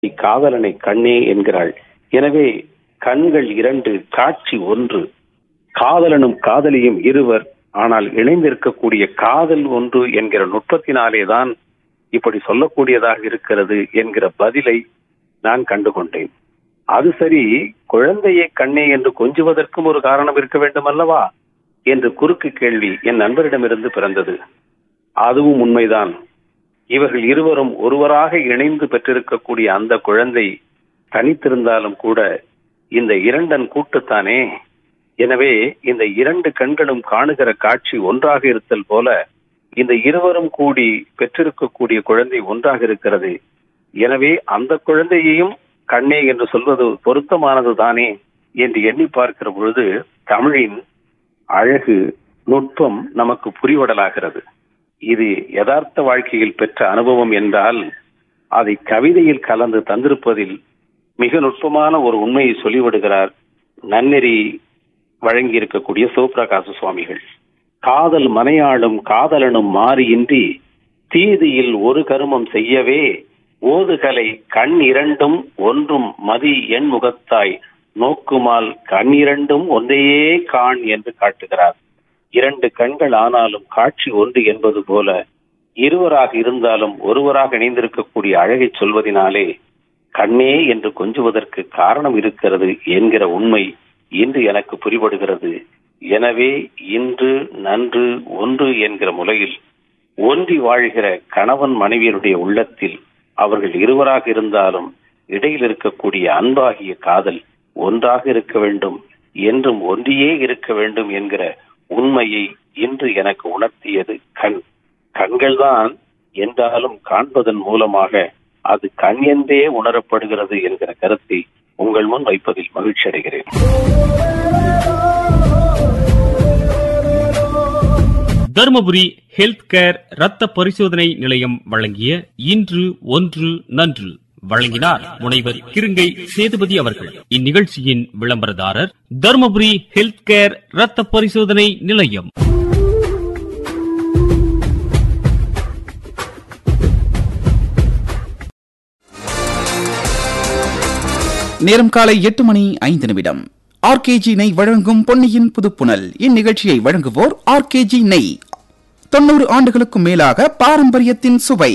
காதலனை கண்ணே என்கிறாள் எனவே கண்கள் இரண்டு காட்சி ஒன்று காதலனும் காதலியும் இருவர் ஆனால் இணைந்திருக்கக்கூடிய காதல் ஒன்று என்கிற நுட்பத்தினாலேதான் இப்படி சொல்லக்கூடியதாக இருக்கிறது என்கிற பதிலை நான் கண்டுகொண்டேன் அது சரி குழந்தையை கண்ணே என்று கொஞ்சுவதற்கும் ஒரு காரணம் இருக்க வேண்டும் அல்லவா என்று குறுக்கு கேள்வி என் நண்பரிடமிருந்து பிறந்தது அதுவும் உண்மைதான் இவர்கள் இருவரும் ஒருவராக இணைந்து பெற்றிருக்கக்கூடிய அந்த குழந்தை தனித்திருந்தாலும் கூட இந்த இரண்டன் கூட்டுத்தானே எனவே இந்த இரண்டு கண்களும் காணுகிற காட்சி ஒன்றாக இருத்தல் போல இந்த இருவரும் கூடி பெற்றிருக்கக்கூடிய குழந்தை ஒன்றாக இருக்கிறது எனவே அந்த குழந்தையையும் கண்ணே என்று சொல்வது பொருத்தமானது தானே என்று எண்ணி பார்க்கிற பொழுது தமிழின் அழகு நுட்பம் நமக்கு புரிவடலாகிறது இது யதார்த்த வாழ்க்கையில் பெற்ற அனுபவம் என்றால் அதை கவிதையில் கலந்து தந்திருப்பதில் மிக நுட்பமான ஒரு உண்மையை சொல்லிவிடுகிறார் நன்னெறி வழங்கி இருக்கக்கூடிய சிவபிரகாச சுவாமிகள் காதல் மனையாளும் காதலனும் மாறியின்றி தீதியில் ஒரு கருமம் செய்யவே ஓதுகலை கண் இரண்டும் ஒன்றும் மதி எண் முகத்தாய் நோக்குமால் கண் இரண்டும் ஒன்றையே காண் என்று காட்டுகிறார் இரண்டு கண்கள் ஆனாலும் காட்சி ஒன்று என்பது போல இருவராக இருந்தாலும் ஒருவராக இணைந்திருக்கக்கூடிய அழகை சொல்வதனாலே கண்ணே என்று கொஞ்சுவதற்கு காரணம் இருக்கிறது என்கிற உண்மை இன்று எனக்கு புரிபடுகிறது எனவே இன்று நன்று ஒன்று என்கிற முறையில் ஒன்றி வாழ்கிற கணவன் மனைவியருடைய உள்ளத்தில் அவர்கள் இருவராக இருந்தாலும் இடையில் இருக்கக்கூடிய அன்பாகிய காதல் ஒன்றாக இருக்க வேண்டும் என்றும் ஒன்றியே இருக்க வேண்டும் என்கிற உண்மையை இன்று எனக்கு உணர்த்தியது கண் கண்கள்தான் என்றாலும் காண்பதன் மூலமாக அது கண் என்றே உணரப்படுகிறது என்கிற கருத்தை உங்கள் முன் வைப்பதில் மகிழ்ச்சி அடைகிறேன் தருமபுரி ஹெல்த் கேர் ரத்த பரிசோதனை நிலையம் வழங்கிய இன்று ஒன்று நன்று வழங்கினார் முனைவர் கிருங்கை சேதுபதி அவர்கள் இந்நிகழ்ச்சியின் விளம்பரதாரர் தருமபுரி ஹெல்த் கேர் ரத்த பரிசோதனை நிலையம் நேரம் காலை எட்டு மணி ஐந்து நிமிடம் ஆர்கேஜி நெய் வழங்கும் பொன்னியின் புதுப்புணல் இந்நிகழ்ச்சியை வழங்குவோர் ஆர்கேஜி நெய் தொண்ணூறு ஆண்டுகளுக்கும் மேலாக பாரம்பரியத்தின் சுவை